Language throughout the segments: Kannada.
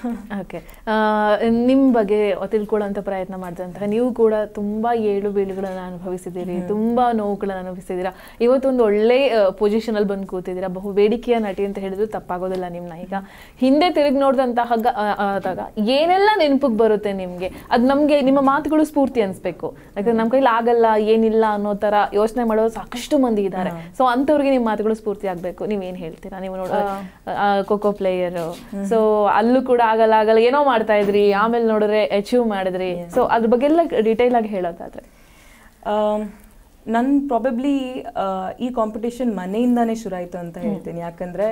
ಓಕೆ ನಿಮ್ಮ ಬಗ್ಗೆ ತಿಳ್ಕೊಳ್ಳೋಂಥ ಪ್ರಯತ್ನ ಮಾಡಿದಂತಹ ನೀವು ಕೂಡ ತುಂಬಾ ಏಳು ಬೀಳುಗಳನ್ನ ಅನುಭವಿಸಿದ್ದೀರಿ ತುಂಬಾ ನೋವುಗಳನ್ನ ಅನುಭವಿಸಿದ್ದೀರಾ ಇವತ್ತೊಂದು ಒಳ್ಳೆ ಪೊಸಿಷನ್ ಅಲ್ಲಿ ಬಂದು ಕೂತಿದ್ದೀರಾ ಬಹು ಬೇಡಿಕೆಯ ನಟಿ ಅಂತ ಹೇಳಿದ್ರು ತಪ್ಪಾಗೋದಿಲ್ಲ ನಿಮ್ನ ಈಗ ಹಿಂದೆ ತಿರುಗಿ ನೋಡಿದಂತಹ ಆದಾಗ ಏನೆಲ್ಲ ನೆನಪಿಗೆ ಬರುತ್ತೆ ನಿಮ್ಗೆ ಅದ್ ನಮ್ಗೆ ನಿಮ್ಮ ಮಾತುಗಳು ಸ್ಫೂರ್ತಿ ಅನ್ಸ್ಬೇಕು ಯಾಕಂದ್ರೆ ನಮ್ಮ ಕೈಲಿ ಆಗಲ್ಲ ಏನಿಲ್ಲ ಅನ್ನೋ ತರ ಯೋಚನೆ ಮಾಡೋರು ಸಾಕಷ್ಟು ಮಂದಿ ಇದ್ದಾರೆ ಸೊ ಅಂಥವ್ರಿಗೆ ನಿಮ್ಮ ಮಾತುಗಳು ಸ್ಫೂರ್ತಿ ಆಗ್ಬೇಕು ನೀವೇನ್ ಹೇಳ್ತೀರಾ ನೀವು ನೋಡ ಖೋಖೋ ಪ್ಲೇಯರ್ ಸೊ ಅಲ್ಲೂ ಕೂಡ ಆಗಲ್ಲ ಆಗಲ್ಲ ಏನೋ ಮಾಡ್ತಾ ಇದ್ರಿ ಆಮೇಲೆ ನೋಡಿದ್ರೆ ಅಚೀವ್ ಮಾಡಿದ್ರಿ ಸೊ ಅದ್ರ ಬಗ್ಗೆ ಎಲ್ಲ ಡೀಟೇಲ್ ಆಗಿ ಹೇಳೋದಾದ್ರೆ ನನ್ನ ಪ್ರಾಬಬ್ಲಿ ಈ ಕಾಂಪಿಟೇಷನ್ ಮನೆಯಿಂದಾನೇ ಶುರು ಆಯಿತು ಅಂತ ಹೇಳ್ತೀನಿ ಯಾಕಂದರೆ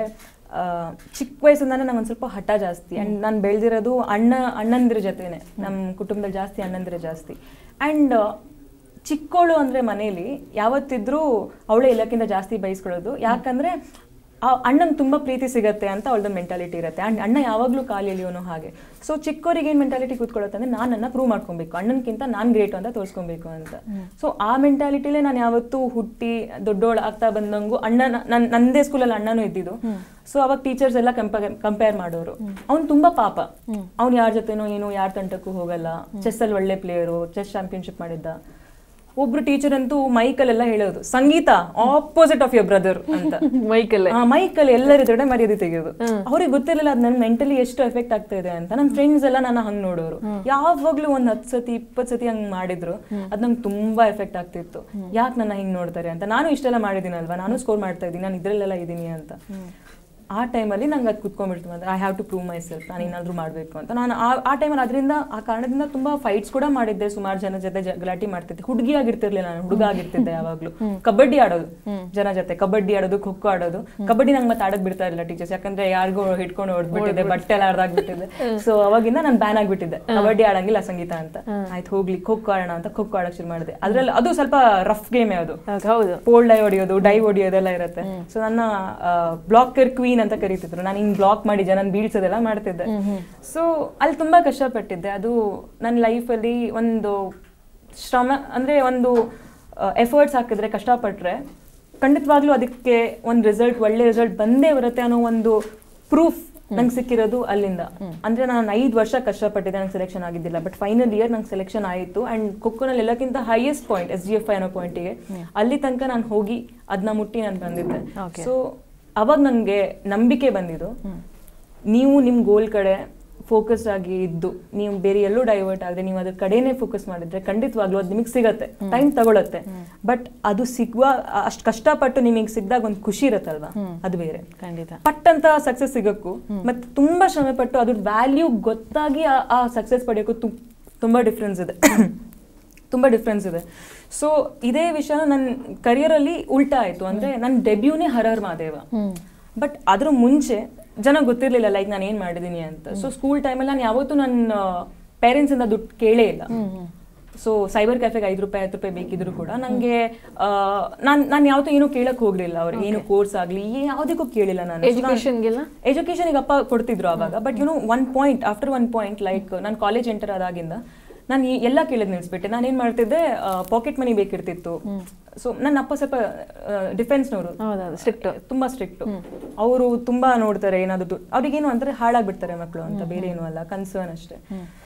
ಚಿಕ್ಕ ವಯಸ್ಸಿಂದಾನೇ ನಂಗೆ ಒಂದು ಸ್ವಲ್ಪ ಹಠ ಜಾಸ್ತಿ ಆ್ಯಂಡ್ ನಾನು ಬೆಳೆದಿರೋದು ಅಣ್ಣ ಅಣ್ಣಂದಿರ ಜೊತೆನೆ ನಮ್ಮ ಕುಟುಂಬದಲ್ಲಿ ಜಾಸ್ತಿ ಅಣ್ಣಂದಿರ ಜಾಸ್ತಿ ಆ್ಯಂಡ್ ಚಿಕ್ಕವಳು ಅಂದರೆ ಮನೇಲಿ ಯಾವತ್ತಿದ್ರೂ ಅವಳೇ ಎಲ್ಲಕ್ಕಿಂತ ಜಾಸ್ತಿ ಬಯಸ್ಕೊಳ್ಳೋದು ಯಾಕಂದರೆ ಅಣ್ಣಂಗೆ ತುಂಬ ಪ್ರೀತಿ ಸಿಗತ್ತೆ ಅಂತ ಅವಳದ ಮೆಂಟಾಲಿಟಿ ಇರುತ್ತೆ ಆ್ಯಂಡ್ ಅಣ್ಣ ಯಾವಾಗಲೂ ಕಾಲಿಲಿಯೋನು ಹಾಗೆ ಸೊ ಚಿಕ್ಕವರಿಗೆ ಏನು ಮೆಂಟಾಲಿಟಿ ಕೂತ್ಕೊಳ್ಳುತ್ತೆ ಅಂದರೆ ನಾನು ನನ್ನ ಪ್ರೂವ್ ಮಾಡ್ಕೊಬೇಕು ಅಣ್ಣನಕ್ಕಿಂತ ನಾನು ಗ್ರೇಟ್ ಅಂತ ತೋರಿಸ್ಕೊಬೇಕು ಅಂತ ಸೊ ಆ ಮೆಂಟಾಲಿಟಿಲೇ ನಾನು ಯಾವತ್ತೂ ಹುಟ್ಟಿ ದೊಡ್ಡೋಳು ಆಗ್ತಾ ಬಂದಂಗೂ ಅಣ್ಣ ನನ್ನ ನಂದೇ ಸ್ಕೂಲಲ್ಲಿ ಅಣ್ಣನೂ ಇದ್ದಿದ್ದು ಸೊ ಅವಾಗ ಟೀಚರ್ಸ್ ಎಲ್ಲ ಕಂಪೇರ್ ಕಂಪೇರ್ ಮಾಡೋರು ಅವ್ನು ತುಂಬಾ ಪಾಪ ಅವ್ನು ಯಾರ ಜೊತೆನೋ ಏನು ಯಾರ ತಂಟಕ್ಕೂ ಹೋಗಲ್ಲ ಚೆಸ್ಸಲ್ಲಿ ಒಳ್ಳೆ ಪ್ಲೇಯರು ಚೆಸ್ ಚಾಂಪಿಯನ್ಶಿಪ್ ಮಾಡಿದ್ದ ಒಬ್ರು ಟೀಚರ್ ಅಂತೂ ಮೈಕಲ್ಲೆಲ್ಲ ಹೇಳೋದು Sangeetha opposite of your brother ಅಂತ ಮೈಕಲ್ಲೇ ಮೈಕಲ್ಲಿ ಎಲ್ಲರ ಎದುರುಗಡೆ ಮರ್ಯಾದೆ ತೆಗೆಯೋದು ಅವ್ರಿಗೆ ಗೊತ್ತಿರಲಿಲ್ಲ ಅದು ನನ್ ಮೆಂಟಲಿ ಎಷ್ಟು ಎಫೆಕ್ಟ್ ಆಗ್ತಾ ಇದೆ ಅಂತ ನನ್ನ ಫ್ರೆಂಡ್ಸ್ ಎಲ್ಲ ನನ್ನ ಹಂಗ್ ನೋಡೋರು ಯಾವಾಗ್ಲೂ ಒಂದ್ ಹತ್ತು ಸತಿ ಇಪ್ಪತ್ತು ಸತಿ ಹಂಗ್ ಮಾಡಿದ್ರು ಅದ್ ನಂಗೆ ತುಂಬಾ ಎಫೆಕ್ಟ್ ಆಗ್ತಿತ್ತು ಯಾಕೆ ನನ್ನ ಹಿಂಗ್ ನೋಡ್ತಾರೆ ಅಂತ ನಾನು ಇಷ್ಟೆಲ್ಲ ಮಾಡಿದ್ದೀನಲ್ವಾ ನಾನು ಸ್ಕೋರ್ ಮಾಡ್ತಾ ಇದ್ದೀನಿ ನಾನು ಇದ್ರಲ್ಲೆಲ್ಲ ಇದ್ದೀನಿ ಅಂತ ಆ ಟೈಮಲ್ಲಿ ನಂಗೆ ಅದು ಕುತ್ಕೊಂಡ್ಬಿಡ್ತು ಅಂದ್ರೆ I have to prove myself ನಾನು ಏನಾದರೂ ಮಾಡಬೇಕು ಅಂತ ನಾನು ಆ ಆ ಟೈಮಲ್ಲಿ ಅದರಿಂದ ಆ ಕಾರಣದಿಂದ ತುಂಬ ಫೈಟ್ಸ್ ಕೂಡ ಮಾಡಿದ್ದೆ ಸುಮಾರು ಜನ ಜೊತೆ ಜ- ಗಲಾಟೆ ಮಾಡ್ತಿದ್ದೆ ಹುಡುಗಿ ಆಗಿರ್ತಿರ್ಲಿಲ್ಲ ನಾನು ಹುಡುಗ ಆಗಿರ್ತಿದ್ದೆ ಯಾವಾಗಲೂ ಕಬಡ್ಡಿ ಆಡೋದು ಜನ ಜೊತೆ ಕಬಡ್ಡಿ ಆಡೋದು ಖೋ ಖೋ ಆಡೋದು ಕಬಡ್ಡಿ ನಂಗೆ ಮತ್ತೆ ಆಡಕ್ ಬಿಡ್ತಾ ಇರಲಿಲ್ಲ ಟೀಚರ್ಸ್ ಯಾಕಂದ್ರೆ ಯಾರಿಗೋ ಹಿಡ್ಕೊಂಡು ಹೊಡ್ಬಿಟ್ಟಿದ್ದೆ ಬಟ್ಟೆ ಎಲ್ಲ ಹರಿದಾಗ್ಬಿಟ್ಟಿದ್ದೆ ಸೊ ಅವಾಗಿಂದ ನಾನು ಬ್ಯಾನ್ ಆಗ್ಬಿಟ್ಟಿದ್ದೆ ಕಬಡ್ಡಿ ಆಡಂಗಿಲ್ಲ ಸಂಗೀತ ಅಂತ ಆಯ್ತು ಹೋಗ್ಲಿ ಖೋ ಖೋ ಆಡೋಣ ಅಂತ ಖೋ ಖೋ ಆಡಕ್ ಶುರು ಮಾಡಿದೆ ಅದ್ರಲ್ಲಿ ಅದು ಸ್ವಲ್ಪ ರಫ್ ಗೇಮೇ ಅದು ಹೌದು ಪೋಲ್ ಡೈ ಹೊಡಿಯೋದು ಡೈ ಹೊಡಿಯೋದೆಲ್ಲ ಇರುತ್ತೆ ಸೊ ನನ್ನ ಬ್ಲಾಕರ್ ಕ್ವೀನ್ ಅಂತ ಕರೀತಿದ್ರು ನಾನು ಹಿಂಗ್ ಬ್ಲಾಕ್ ಮಾಡಿ ಜನ ಬೀಳ್ಸೋದೆಲ್ಲ ಮಾಡ್ತಿದ್ದೆ ಸೊ ಅಲ್ಲಿ ತುಂಬಾ ಕಷ್ಟಪಟ್ಟಿದ್ದೆ ಅದು ನನ್ನ ಲೈಫಲ್ಲಿ ಒಂದು ಶ್ರಮ ಅಂದ್ರೆ ಒಂದು ಎಫರ್ಟ್ಸ್ ಹಾಕಿದ್ರೆ ಕಷ್ಟಪಟ್ರೆ ಖಂಡಿತವಾಗ್ಲೂ ಅದಕ್ಕೆ ಒಂದು ರಿಸಲ್ಟ್ ಒಳ್ಳೆ ರಿಸಲ್ಟ್ ಬಂದೇ ಬರುತ್ತೆ ಅನ್ನೋ ಒಂದು ಪ್ರೂಫ್ ನಂಗೆ ಸಿಕ್ಕಿರೋದು ಅಲ್ಲಿಂದ ಅಂದ್ರೆ ನಾನು ಐದು ವರ್ಷ ಕಷ್ಟಪಟ್ಟಿದ್ದೆ ನಂಗೆ ಸೆಲೆಕ್ಷನ್ ಆಗಿದ್ದಿಲ್ಲ ಬಟ್ ಫೈನಲ್ ಇಯರ್ ನಂಗೆ ಸೆಲೆಕ್ಷನ್ ಆಯಿತು ಅಂಡ್ ಖೋಖೋನಲ್ಲಿ ಎಲ್ಲಕ್ಕಿಂತ highest point S G F I ಅನ್ನೋ ಪಾಯಿಂಟಿಗೆ ಅಲ್ಲಿ ತನಕ ನಾನು ಹೋಗಿ ಅದನ್ನ ಮುಟ್ಟಿ ನಾನು ಬಂದಿದ್ದೆ Okay. ಸೊ ಅವಾಗ ನನಗೆ ನಂಬಿಕೆ ಬಂದಿದ್ದು ನೀವು ನಿಮ್ಮ ಗೋಲ್ ಕಡೆ ಫೋಕಸ್ ಆಗಿ ಇದ್ದು ನೀವು ಬೇರೆ ಎಲ್ಲೂ ಡೈವರ್ಟ್ ಆಗದೆ ನೀವು ಅದ್ರ ಕಡೆನೇ ಫೋಕಸ್ ಮಾಡಿದ್ರೆ ಖಂಡಿತವಾಗ್ಲೂ ಅದು ನಿಮಗೆ ಸಿಗತ್ತೆ ಟೈಮ್ ತಗೊಳತ್ತೆ ಬಟ್ ಅದು ಸಿಗುವ ಅಷ್ಟು ಕಷ್ಟಪಟ್ಟು ನಿಮಗೆ ಸಿಗ್ದಾಗ ಒಂದು ಖುಷಿ ಇರತ್ತಲ್ವಾ ಅದು ಬೇರೆ ಖಂಡಿತ ಪಟ್ ಅಂತ ಸಕ್ಸಸ್ ಸಿಗಕ್ಕೂ ಮತ್ತೆ ತುಂಬಾ ಶ್ರಮೆ ಪಟ್ಟು ಅದ್ರ ವ್ಯಾಲ್ಯೂ ಗೊತ್ತಾಗಿ ಆ- ಆ ಸಕ್ಸಸ್ ಪಡೆಯೋಕ್ಕೂ ತು- ತುಂಬಾ ಡಿಫ್ರೆನ್ಸ್ ಇದೆ ತುಂಬಾ ಡಿಫ್ರೆನ್ಸ್ ಇದೆ ಸೊ ಇದೇ ವಿಷಯ ನನ್ನ ಕರಿಯರಲ್ಲಿ ಉಲ್ಟಾ ಆಯ್ತು ಅಂದ್ರೆ ನನ್ನ ಡೆಬ್ಯೂನೇ ಹರಹರ್ ಮಾದೇವ ಬಟ್ ಅದ್ರ ಮುಂಚೆ ಜನ ಗೊತ್ತಿರ್ಲಿಲ್ಲ ಲೈಕ್ ನಾನು ಏನ್ ಮಾಡಿದೀನಿ ಅಂತ ಸೊ ಸ್ಕೂಲ್ ಟೈಮಲ್ಲಿ ನಾನು ಯಾವತ್ತೂ ನನ್ನ ಪೇರೆಂಟ್ಸ್ ಇಂದ ದುಡ್ಡು ಕೇಳೇ ಇಲ್ಲ ಸೊ ಸೈಬರ್ ಕ್ಯಾಫೆಗೆ ಐದು ರೂಪಾಯಿ ಹತ್ತು ರೂಪಾಯಿ ಬೇಕಿದ್ರು ಕೂಡ ನನಗೆ ನಾನು ನಾನು ಯಾವತ್ತೂ ಏನೂ ಕೇಳಕ್ ಹೋಗ್ಲಿಲ್ಲ ಅವ್ರಿಗೆ ಏನು ಕೋರ್ಸ್ ಆಗಲಿ ಯಾವುದಕ್ಕೂ ಕೇಳಿಲ್ಲ ನಾನು So ನಾನ್- ಎಜುಕೇಶನ್ಗೆಲ್ಲ ಎಜುಕೇಶನ್ಗೆ ಅಪ್ಪ ಕೊಡ್ತಿದ್ರು ಅವಾಗ but you know one point after one point like ನಾನು ಕಾಲೇಜ್ ಎಂಟರ್ ಆದಾಗಿಂದ ನಾನು ಈ ಎಲ್ಲ ಕೇಳೋದು ನಿಲ್ಲಿಸ್ಬಿಟ್ಟೆ ನಾನು ಏನು ಮಾಡ್ತಿದ್ದೆ ಪಾಕೆಟ್ ಮನಿ ಬೇಕಿರ್ತಿತ್ತು ಸೊ ನನ್ನ ಅಪ್ಪ ಸ್ವಲ್ಪ ಡಿಫೆನ್ಸ್ನವರು ಹೌದೌದು ಸ್ಟ್ರಿಕ್ಟ್ ತುಂಬಾ ಸ್ಟ್ರಿಕ್ಟ್ ಅವರು ತುಂಬಾ ನೋಡ್ತಾರೆ ಏನಾದ್ರು ದುಡ್ಡು ಅವ್ರಿಗೇನು ಅಂದ್ರೆ ಹಾಳಾಗ್ಬಿಡ್ತಾರೆ ಮಕ್ಕಳು ಅಂತ ಬೇರೆ ಏನು ಅಲ್ಲ ಕನ್ಸರ್ನ್ ಅಷ್ಟೇ